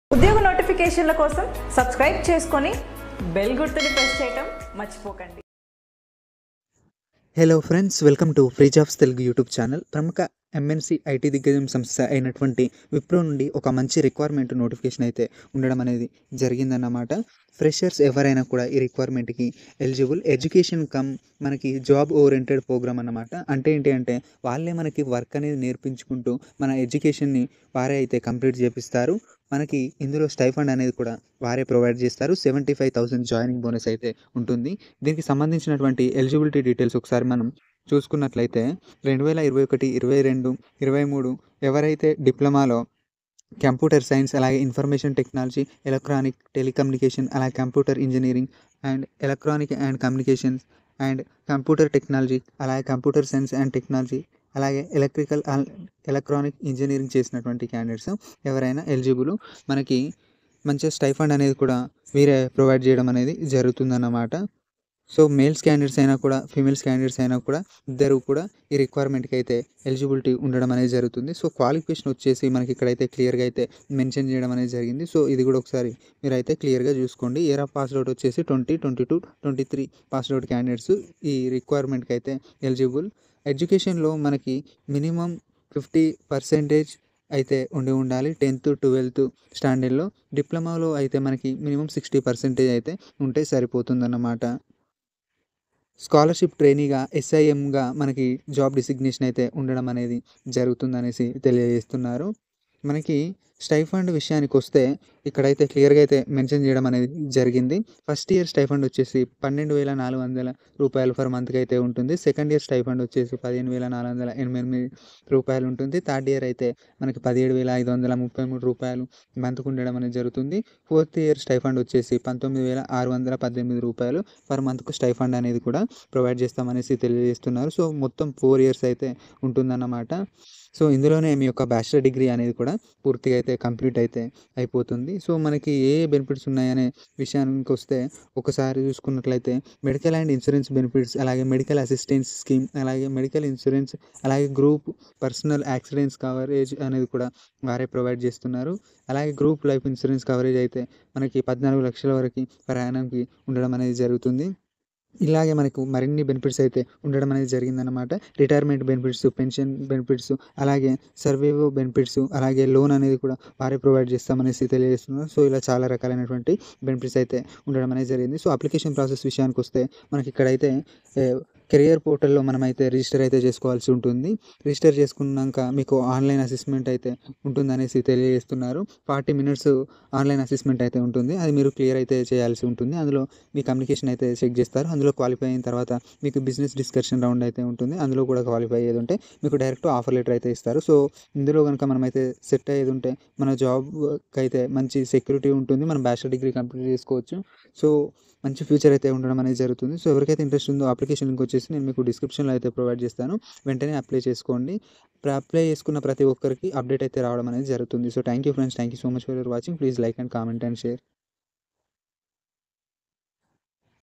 ఉద్యోగ నోటిఫికేషన్ల కోసం సబ్స్క్రైబ్ చేసుకొని బెల్ గుర్తుని ప్రెస్ చేయటం మర్చిపోకండి hello friends welcome to free jobs Telugu YouTube channel ప్రముఖ ఎంఎన్సి ఐటీ దిగ్గజం సంస్థ అయినటువంటి విప్రో నుండి ఒక మంచి రిక్వైర్మెంట్ నోటిఫికేషన్ అయితే ఉండడం అనేది జరిగిందన్నమాట ఫ్రెషర్స్ ఎవరైనా కూడా ఈ రిక్వైర్మెంట్కి ఎలిజిబుల్ ఎడ్యుకేషన్ కమ్ మనకి జాబ్ ఓరియంటెడ్ ప్రోగ్రామ్ అన్నమాట అంటే ఏంటి అంటే వాళ్ళే మనకి వర్క్ అనేది నేర్పించుకుంటూ మన ఎడ్యుకేషన్ని వారే అయితే కంప్లీట్ చేపిస్తారు మనకి ఇందులో స్టైఫండ్ అనేది కూడా వారే ప్రొవైడ్ చేస్తారు seventy five thousand joining bonus అయితే ఉంటుంది దీనికి సంబంధించినటువంటి ఎలిజిబిలిటీ డీటెయిల్స్ ఒకసారి మనం చూసుకున్నట్లయితే రెండు వేల ఇరవై ఒకటి ఇరవై రెండు ఇరవై మూడు ఎవరైతే డిప్లొమాలో కంప్యూటర్ సైన్స్ అలాగే ఇన్ఫర్మేషన్ టెక్నాలజీ ఎలక్ట్రానిక్ టెలికమ్యూనికేషన్ అలాగే computer engineering and electronic and communications and computer technology అలాగే కంప్యూటర్ సైన్స్ అండ్ టెక్నాలజీ అలాగే ఎలక్ట్రికల్ ఎలక్ట్రానిక్ ఇంజనీరింగ్ చేసినటువంటి క్యాండిడేట్స్ ఎవరైనా ఎలిజిబుల్ మనకి మంచిగా స్టైఫండ్ అనేది కూడా వీరే ప్రొవైడ్ చేయడం అనేది జరుగుతుందన్నమాట సో మేల్స్ క్యాండిడేట్స్ అయినా కూడా ఫీమేల్స్ క్యాండిడేట్స్ అయినా కూడా ఇద్దరు కూడా ఈ రిక్వైర్మెంట్కి అయితే ఎలిజిబిలిటీ ఉండడం అనేది జరుగుతుంది సో క్వాలిఫికేషన్ వచ్చేసి మనకి ఇక్కడైతే క్లియర్గా అయితే మెన్షన్ చేయడం అనేది జరిగింది సో ఇది కూడా ఒకసారి మీరు అయితే క్లియర్గా చూసుకోండి ఇయర్ ఆఫ్ పాస్ అవుట్ వచ్చేసి twenty twenty two twenty three pass out candidates ఈ రిక్వైర్మెంట్కి అయితే ఎలిజిబుల్ ఎడ్యుకేషన్లో మనకి మినిమం ఫిఫ్టీ పర్సెంటేజ్ అయితే ఉండి ఉండాలి టెన్త్ ట్వెల్త్ స్టాండర్డ్లో డిప్లొమాలో అయితే మనకి మినిమం సిక్స్టీ పర్సెంటేజ్ అయితే ఉంటే సరిపోతుందన్నమాట స్కాలర్షిప్ ట్రైనీగా ఎస్ఐఎంగా మనకి జాబ్ డిసిగ్నేషన్ అయితే ఉండడం అనేది జరుగుతుందనేసి తెలియజేస్తున్నారు మనకి స్టైఫండ్ విషయానికి వస్తే ఇక్కడైతే క్లియర్గా అయితే మెన్షన్ చేయడం అనేది జరిగింది ఫస్ట్ ఇయర్ స్టైఫండ్ వచ్చేసి పన్నెండు వేల నాలుగు వందల రూపాయలు ఫర్ మంత్కి అయితే ఉంటుంది సెకండ్ ఇయర్ స్టైఫండ్ వచ్చేసి పదిహేను వేల నాలుగు వందల ఎనభై ఎనిమిది రూపాయలు ఉంటుంది థర్డ్ ఇయర్ అయితే మనకి పదిహేడు వేల ఐదు వందల ముప్పై మూడు రూపాయలు మంత్కు ఉండడం అనేది జరుగుతుంది ఫోర్త్ ఇయర్ స్టైఫండ్ వచ్చేసి పంతొమ్మిది వేల ఆరు వందల పద్దెనిమిది రూపాయలు పర్ మంత్కు స్టైఫండ్ అనేది కూడా ప్రొవైడ్ చేస్తామనేసి తెలియజేస్తున్నారు సో మొత్తం ఫోర్ ఇయర్స్ అయితే ఉంటుందన్నమాట సో ఇందులోనే మీ యొక్క బ్యాచిలర్ డిగ్రీ అనేది కూడా పూర్తిగా అయితే కంప్లీట్ అయితే అయిపోతుంది సో మనకి ఏ బెనిఫిట్స్ ఉన్నాయనే విషయానికి వస్తే ఒకసారి చూసుకున్నట్లయితే మెడికల్ అండ్ ఇన్సూరెన్స్ బెనిఫిట్స్ అలాగే మెడికల్ అసిస్టెన్స్ స్కీమ్ అలాగే మెడికల్ ఇన్సూరెన్స్ అలాగే గ్రూప్ పర్సనల్ యాక్సిడెంట్స్ కవరేజ్ అనేది కూడా వారే ప్రొవైడ్ చేస్తున్నారు అలాగే గ్రూప్ లైఫ్ ఇన్సూరెన్స్ కవరేజ్ అయితే మనకి పద్నాలుగు లక్షల వరకు ప్రయాణంకి ఉండడం అనేది జరుగుతుంది ఇలాగే మనకు మరిన్ని బెనిఫిట్స్ అయితే ఉండడం అనేది జరిగిందనమాట రిటైర్మెంట్ బెనిఫిట్స్ పెన్షన్ బెనిఫిట్స్ అలాగే సర్వేవో బెనిఫిట్స్ అలాగే లోన్ అనేది కూడా వారే ప్రొవైడ్ చేస్తామనేసి తెలియజేస్తున్నారు సో ఇలా చాలా రకాలైనటువంటి బెనిఫిట్స్ అయితే ఉండడం అనేది జరిగింది సో అప్లికేషన్ ప్రాసెస్ విషయానికి వస్తే మనకి ఇక్కడైతే కెరియర్ పోర్టల్లో మనమైతే రిజిస్టర్ అయితే చేసుకోవాల్సి ఉంటుంది రిజిస్టర్ చేసుకున్నాక మీకు ఆన్లైన్ అసెస్మెంట్ అయితే ఉంటుందనేసి తెలియజేస్తున్నారు ఫార్టీ మినిట్స్ ఆన్లైన్ అసెస్మెంట్ అయితే ఉంటుంది అది మీరు క్లియర్ అయితే చేయాల్సి ఉంటుంది అందులో మీ కమ్యూనికేషన్ అయితే చెక్ చేస్తారు అందులో క్వాలిఫై అయిన తర్వాత మీకు బిజినెస్ డిస్కషన్ రౌండ్ అయితే ఉంటుంది అందులో కూడా క్వాలిఫై అయ్యేది ఉంటే మీకు డైరెక్ట్ ఆఫర్ లెటర్ అయితే ఇస్తారు సో ఇందులో కనుక మనమైతే సెట్ అయ్యేది ఉంటే మన జాబ్కి అయితే మంచి సెక్యూరిటీ ఉంటుంది మనం బ్యాచిలర్ డిగ్రీ కంప్లీట్ చేసుకోవచ్చు సో మంచి ఫ్యూచర్ అయితే ఉండడం అనేది జరుగుతుంది సో ఎవరికైతే ఇంట్రెస్ట్ ఉందో అప్లికేషన్ లింక్ వచ్చేసి నేను మీకు డిస్క్రిప్షన్లో అయితే ప్రొవైడ్ చేస్తాను వెంటనే అప్లై చేసుకోండి అప్లై చేసుకున్న ప్రతి ఒక్కరికి అప్డేట్ అయితే రావడం అనేది జరుగుతుంది so thank you friends thank you so much for your watching please like and comment and share